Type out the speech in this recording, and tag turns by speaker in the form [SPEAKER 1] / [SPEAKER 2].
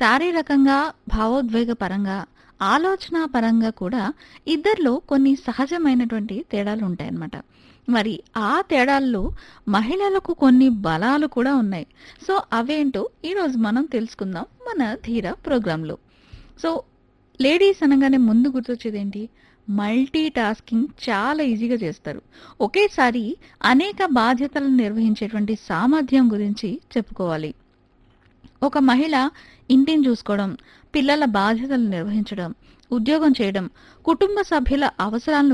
[SPEAKER 1] శారీరకంగా భావోద్వేగ పరంగా ఆలోచన పరంగా కూడా ఇద్దరిలో కొన్ని సహజమైనటువంటి తేడాలు ఉంటాయన్నమాట మరి ఆ తేడాల్లో మహిళలకు కొన్ని బలాలు కూడా ఉన్నాయి సో అవేంటో ఈరోజు మనం తెలుసుకుందాం మన ధీర ప్రోగ్రాంలో సో లేడీస్ అనగానే ముందు గుర్తొచ్చేది ఏంటి మల్టీ టాస్కింగ్ చాలా ఈజీగా చేస్తారు ఒకేసారి అనేక బాధ్యతలను నిర్వహించేటువంటి సామర్థ్యం గురించి చెప్పుకోవాలి ఒక మహిళ ఇంటిని చూసుకోవడం పిల్లల బాధ్యతలు నిర్వహించడం ఉద్యోగం చేయడం కుటుంబ సభ్యుల అవసరాలను